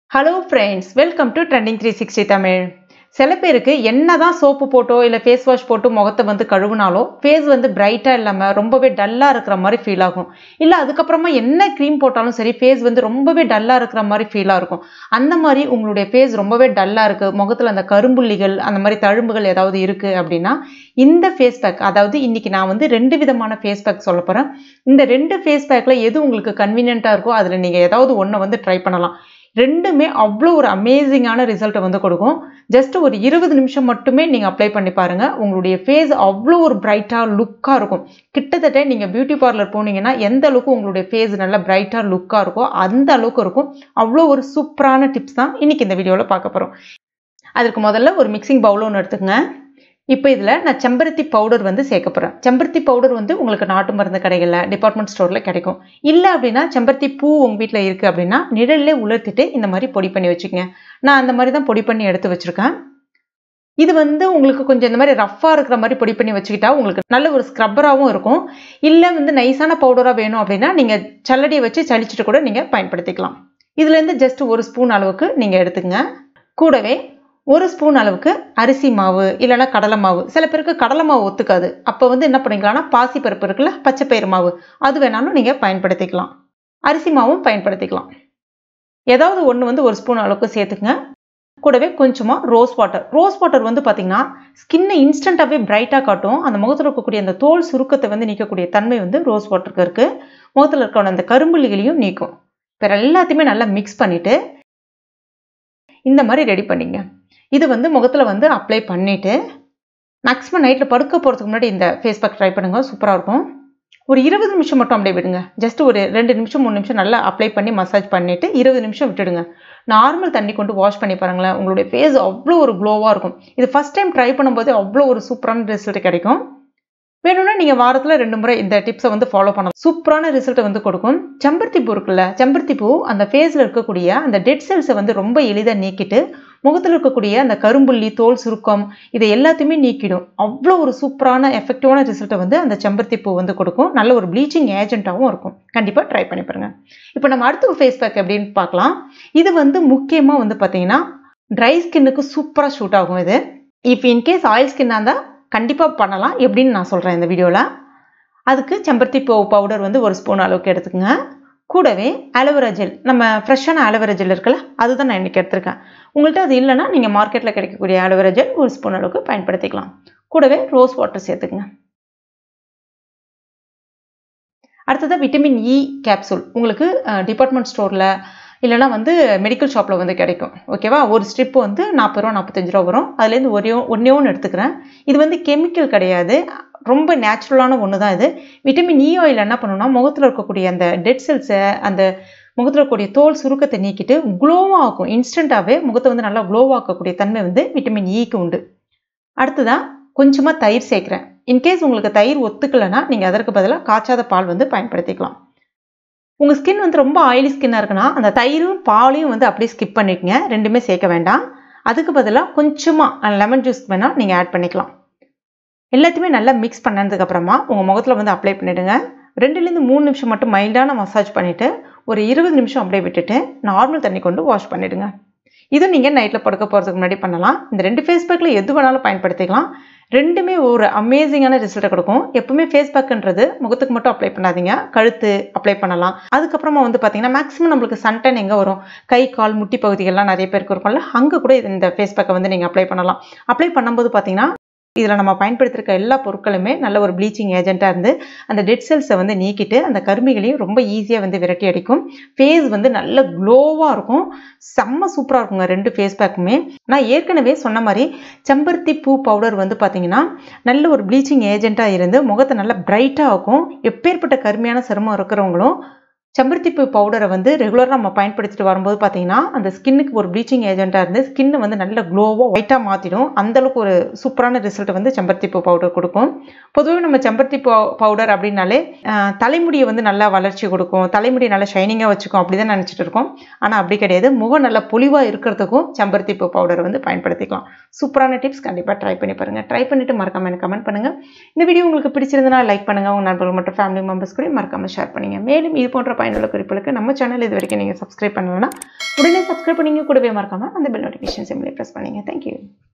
hello friends welcome to trending three sixty Tamil சில பேருக்கு என்னதான் சோப்பு போட்டோ இல்லை ஃபேஸ் வாஷ் போட்டு முகத்தை வந்து கழுவுனாலோ ஃபேஸ் வந்து பிரைட்டாக இல்லாமல் ரொம்பவே டல்லாக இருக்கிற மாதிரி ஃபீல் ஆகும் இல்லை அதுக்கப்புறமா என்ன க்ரீம் போட்டாலும் சரி ஃபேஸ் வந்து ரொம்பவே டல்லாக இருக்கிற மாதிரி ஃபீலாக இருக்கும் அந்த மாதிரி உங்களுடைய ஃபேஸ் ரொம்பவே டல்லாக இருக்குது முகத்தில் அந்த கரும்புள்ளிகள் அந்த மாதிரி தழும்புகள் ஏதாவது இருக்குது அப்படின்னா இந்த ஃபேஸ் பேக் அதாவது இன்னைக்கு நான் வந்து ரெண்டு விதமான ஃபேஸ் பேக் சொல்ல போகிறேன் இந்த ரெண்டு ஃபேஸ் பேக்கில் எது உங்களுக்கு கன்வீனியண்ட்டாக இருக்கோ அதில் நீங்கள் ஏதாவது ஒன்றை வந்து ட்ரை பண்ணலாம் ரெண்டுமே அவ்வளோ ஒரு அமேசிங்கான ரிசல்ட்டை வந்து கொடுக்கும் ஜஸ்ட் ஒரு இருபது நிமிஷம் மட்டுமே நீங்கள் அப்ளை பண்ணி பாருங்கள் உங்களுடைய ஃபேஸ் அவ்வளோ ஒரு பிரைட்டாக லுக்காக இருக்கும் கிட்டத்தட்ட நீங்கள் பியூட்டி பார்லர் போனீங்கன்னா எந்த அளவுக்கு உங்களுடைய ஃபேஸ் நல்லா பிரைட்டாக லுக்காக இருக்கோ அந்த அளவுக்கு இருக்கும் அவ்வளோ ஒரு சூப்பரான டிப்ஸ் தான் இன்றைக்கி இந்த வீடியோவில் பார்க்க போகிறோம் அதுக்கு முதல்ல ஒரு மிக்சிங் பவுல் ஒன்று எடுத்துக்கங்க இப்போ இதில் நான் செம்பருத்தி பவுடர் வந்து சேர்க்க போகிறேன் செம்பருத்தி பவுடர் வந்து உங்களுக்கு நாட்டு மருந்து கடைகளில் டிபார்ட்மெண்ட் ஸ்டோரில் கிடைக்கும் இல்லை அப்படின்னா செம்பருத்தி பூ உங்கள் வீட்டில் இருக்குது அப்படின்னா நிழல்லே உலர்த்திட்டு இந்த மாதிரி பொடி பண்ணி வச்சுக்கங்க நான் அந்த மாதிரி தான் பொடி பண்ணி எடுத்து வச்சுருக்கேன் இது வந்து உங்களுக்கு கொஞ்சம் இந்த மாதிரி ரஃப்பாக இருக்கிற மாதிரி பொடி பண்ணி வச்சுக்கிட்டா உங்களுக்கு நல்ல ஒரு ஸ்க்ரப்பராகவும் இருக்கும் இல்லை வந்து நைஸான பவுடராக வேணும் அப்படின்னா நீங்கள் சல்லடியை வச்சு சளிச்சிட்டு கூட நீங்கள் பயன்படுத்திக்கலாம் இதுலேருந்து ஜஸ்ட் ஒரு ஸ்பூன் அளவுக்கு நீங்கள் எடுத்துக்கங்க கூடவே ஒரு ஸ்பூன் அளவுக்கு அரிசி மாவு இல்லைனா கடலை மாவு சில பேருக்கு கடலை மாவு ஒத்துக்காது அப்போ வந்து என்ன பண்ணிக்கலாம்னா பாசி பருப்பு இருக்குல்ல பச்சை பயிறு மாவு அது வேணாலும் நீங்கள் பயன்படுத்திக்கலாம் அரிசி மாவும் பயன்படுத்திக்கலாம் ஏதாவது ஒன்று வந்து ஒரு ஸ்பூன் அளவுக்கு சேர்த்துக்குங்க கூடவே கொஞ்சமாக ரோஸ் வாட்டர் ரோஸ் வாட்டர் வந்து பார்த்திங்கன்னா ஸ்கின்னை இன்ஸ்டண்ட்டாகவே பிரைட்டாக காட்டும் அந்த முகத்தில் இருக்கக்கூடிய அந்த தோல் சுருக்கத்தை வந்து நீக்கக்கூடிய தன்மை வந்து ரோஸ் வாட்டருக்கு இருக்குது முகத்தில் இருக்க அந்த கரும்புள்ளிகளையும் நீக்கும் வேறு எல்லாத்தையுமே நல்லா மிக்ஸ் பண்ணிவிட்டு இந்த மாதிரி ரெடி பண்ணிங்க இது வந்து முகத்தில் வந்து அப்ளை பண்ணிவிட்டு மேக்ஸிமம் நைட்டில் படுக்க போகிறதுக்கு முன்னாடி இந்த ஃபேஸ் பேக் ட்ரை பண்ணுங்கள் சூப்பராக இருக்கும் ஒரு இருபது நிமிஷம் மட்டும் அப்படியே விடுங்க ஜஸ்ட் ஒரு ரெண்டு நிமிஷம் மூணு நிமிஷம் நல்லா அப்ளை பண்ணி மசாஜ் பண்ணிவிட்டு இருபது நிமிஷம் விட்டுடுங்க நார்மல் தண்ணி கொண்டு வாஷ் பண்ணி பாருங்களேன் உங்களுடைய ஃபேஸ் அவ்வளோ ஒரு க்ளோவாக இருக்கும் இது ஃபஸ்ட் டைம் ட்ரை பண்ணும்போது அவ்வளோ ஒரு சூப்பரான ரிசல்ட் கிடைக்கும் வேணும்னா நீங்கள் வாரத்தில் ரெண்டு முறை இந்த டிப்ஸை வந்து ஃபாலோ பண்ணலாம் சூப்பரான ரிசல்ட்டை வந்து கொடுக்கும் செம்பருத்தி பூ இருக்குல்ல செம்பருத்தி பூ அந்த ஃபேஸில் இருக்கக்கூடிய அந்த டெட் செல்ஸை வந்து ரொம்ப எளிதாக நீக்கிட்டு முகத்தில் இருக்கக்கூடிய அந்த கரும்புள்ளி தோல் சுருக்கம் இதை எல்லாத்தையுமே நீக்கிடும் அவ்வளோ ஒரு சூப்பரான எஃபெக்டிவான ரிசல்ட்டை வந்து அந்த செம்பருத்தி பூ வந்து கொடுக்கும் நல்ல ஒரு ப்ளீச்சிங் ஏஜென்ட்டாகவும் இருக்கும் கண்டிப்பாக ட்ரை பண்ணி பாருங்கள் இப்போ நம்ம அடுத்த ஃபேஸ் பேக் எப்படின்னு பார்க்கலாம் இது வந்து முக்கியமாக வந்து பார்த்தீங்கன்னா ட்ரை ஸ்கின்னுக்கு சூப்பராக ஷூட் ஆகும் இது இஃப் இன்கேஸ் ஆயில் ஸ்கின்னாக இருந்தால் கண்டிப்பாக பண்ணலாம் எப்படின்னு நான் சொல்கிறேன் இந்த வீடியோவில் அதுக்கு செம்பருத்தி பூ பவுடர் வந்து ஒரு ஸ்பூன் அளவுக்கு எடுத்துக்கோங்க கூடவே அலோவேரா ஜெல் நம்ம ஃப்ரெஷ்ஷான அலோவேரா ஜெல் இருக்குல்ல அதுதான் நான் இன்றைக்கி எடுத்திருக்கேன் உங்கள்கிட்ட அது இல்லைன்னா நீங்கள் மார்க்கெட்டில் கிடைக்கக்கூடிய அலோவேரா ஜெல் ஒரு ஸ்பூன் அளவுக்கு பயன்படுத்திக்கலாம் கூடவே ரோஸ் வாட்டர் சேர்த்துக்குங்க அடுத்ததாக விட்டமின் இ கேப்சூல் உங்களுக்கு டிபார்ட்மெண்ட் ஸ்டோரில் இல்லைனா வந்து மெடிக்கல் ஷாப்பில் வந்து கிடைக்கும் ஓகேவா ஒரு ஸ்ட்ரிப் வந்து நாற்பது ரூபா நாற்பத்தஞ்சு ரூபா வரும் அதுலேருந்து ஒரே ஒன்றே ஒன்று எடுத்துக்கிறேன் இது வந்து கெமிக்கல் கிடையாது ரொம்ப நேச்சுரலான ஒன்று தான் இது விட்டமின் இ ஆயில் என்ன பண்ணணும்னா முகத்தில் இருக்கக்கூடிய அந்த டெட் செல்ஸை அந்த முகத்தில் இருக்கக்கூடிய தோல் சுருக்கத்தை நீக்கிட்டு க்ளோவாக ஆக்கும் இன்ஸ்டண்ட்டாகவே முகத்தை வந்து நல்லா க்ளோவாக்கக்கூடிய தன்மை வந்து விட்டமின் இக்கு உண்டு அடுத்ததான் கொஞ்சமாக தயிர் சேர்க்குறேன் இன்கேஸ் உங்களுக்கு தயிர் ஒத்துக்கலைன்னா நீங்கள் அதற்கு பதிலாக காய்ச்சாத பால் வந்து பயன்படுத்திக்கலாம் உங்கள் ஸ்கின் வந்து ரொம்ப ஆயிலி ஸ்கின்னாக இருக்குன்னா அந்த தயிரும் பாலையும் வந்து அப்படியே ஸ்கிப் பண்ணிக்கங்க ரெண்டுமே சேர்க்க வேண்டாம் அதுக்கு பதிலாக கொஞ்சமாக லெமன் ஜூஸ் வேணால் நீங்கள் ஆட் பண்ணிக்கலாம் எல்லாத்தையுமே நல்லா மிக்ஸ் பண்ணதுக்கப்புறமா உங்கள் முகத்தில் வந்து அப்ளை பண்ணிவிடுங்க ரெண்டுலேருந்து மூணு நிமிஷம் மட்டும் மைல்டான மசாஜ் பண்ணிவிட்டு ஒரு இருபது நிமிஷம் அப்படியே விட்டுட்டு நார்மல் தண்ணி கொண்டு வாஷ் பண்ணிவிடுங்க இது நீங்கள் நைட்டில் படுக்க போகிறதுக்கு முன்னாடி பண்ணலாம் இந்த ரெண்டு ஃபேஸ் பேக்கில் எது வேணாலும் பயன்படுத்திக்கலாம் ரெண்டுமே ஒரு அமேசிங்கான ரிசல்ட்டை கொடுக்கும் எப்பவுமே ஃபேஸ் பேக்குன்றது முகத்துக்கு மட்டும் அப்ளை பண்ணாதீங்க கழுத்து அப்ளை பண்ணலாம் அதுக்கப்புறமா வந்து பார்த்தீங்கன்னா மேக்ஸிமம் நம்மளுக்கு சன்டன் எங்கே வரும் கை கால் முட்டி பகுதிகள்லாம் நிறைய பேருக்கு இருக்கும்ல அங்கே கூட இந்த ஃபேஸ் பேக்கை வந்து நீங்கள் அப்ளை பண்ணலாம் அப்ளை பண்ணும்போது பார்த்தீங்கன்னா இதில் நம்ம பயன்படுத்திருக்க எல்லா பொருட்களுமே நல்ல ஒரு ப்ளீச்சிங் ஏஜென்ட்டாக இருந்து அந்த டெட் செல்ஸை வந்து நீக்கிட்டு அந்த கருமிகளையும் ரொம்ப ஈஸியாக வந்து விரட்டி அடிக்கும் ஃபேஸ் வந்து நல்ல க்ளோவாக இருக்கும் செம்ம சூப்பராக இருக்குங்க ரெண்டு ஃபேஸ் பேக்குமே நான் ஏற்கனவே சொன்ன மாதிரி செம்பருத்தி பூ பவுடர் வந்து பார்த்தீங்கன்னா நல்ல ஒரு ப்ளீச்சிங் ஏஜென்ட்டாக இருந்து முகத்தை நல்லா பிரைட்டாக ஆக்கும் எப்பேற்பட்ட கருமையான சிரமம் இருக்கிறவங்களும் செம்பருத்தி பூ பவுடரை வந்து ரெகுலராக நம்ம பயன்படுத்திட்டு வரும்போது பார்த்தீங்கன்னா அந்த ஸ்கின்னுக்கு ஒரு ப்ளீச்சிங் ஏஜென்ட்டாக இருந்து ஸ்கின்னை வந்து நல்ல க்ளோவாக ஒயிட்டாக மாற்றிடும் அந்தளவுக்கு ஒரு சூப்பரான ரிசல்ட் வந்து செம்பருத்தி பூ பவுடர் கொடுக்கும் பொதுவாக நம்ம செம்பருத்தி பூ பவுடர் அப்படின்னாலே தலைமுடியை வந்து நல்லா வளர்ச்சி கொடுக்கும் தலைமுடியை நல்லா ஷைனிங்காக வச்சுக்கும் அப்படி தான் நினச்சிட்டு இருக்கோம் ஆனால் அப்படி கிடையாது முகம் நல்லா பொலிவாக இருக்கிறதுக்கும் செம்பருத்தி பூ பவுடர் வந்து பயன்படுத்திக்கலாம் சூப்பரான டிப்ஸ் கண்டிப்பாக ட்ரை பண்ணி பாருங்கள் ட்ரை பண்ணிவிட்டு மறக்காமல் எனக்கு கமெண்ட் பண்ணுங்கள் இந்த வீடியோ உங்களுக்கு பிடிச்சிருந்தனா லைக் பண்ணுங்கள் உங்கள் நண்பர்கள் மற்றும் ஃபேமிலி மெம்பர்ஸ் கூட மறக்காமல் ஷேர் பண்ணுங்கள் மேலும் இது போன்ற பயனுள்ள குறிப்புகளுக்கு நம்ம சேனல் இது வரைக்கும் நீங்கள் சப்ஸ்கிரைப் பண்ணலன்னா உடனே சப்ஸ்கிரைப் பண்ணிங்க கூடவே மறக்காம அந்த பெல் நோட்டிஃபிகேஷன் சிம்லேயே ப்ரெஸ் பண்ணுங்க தேங்க்யூ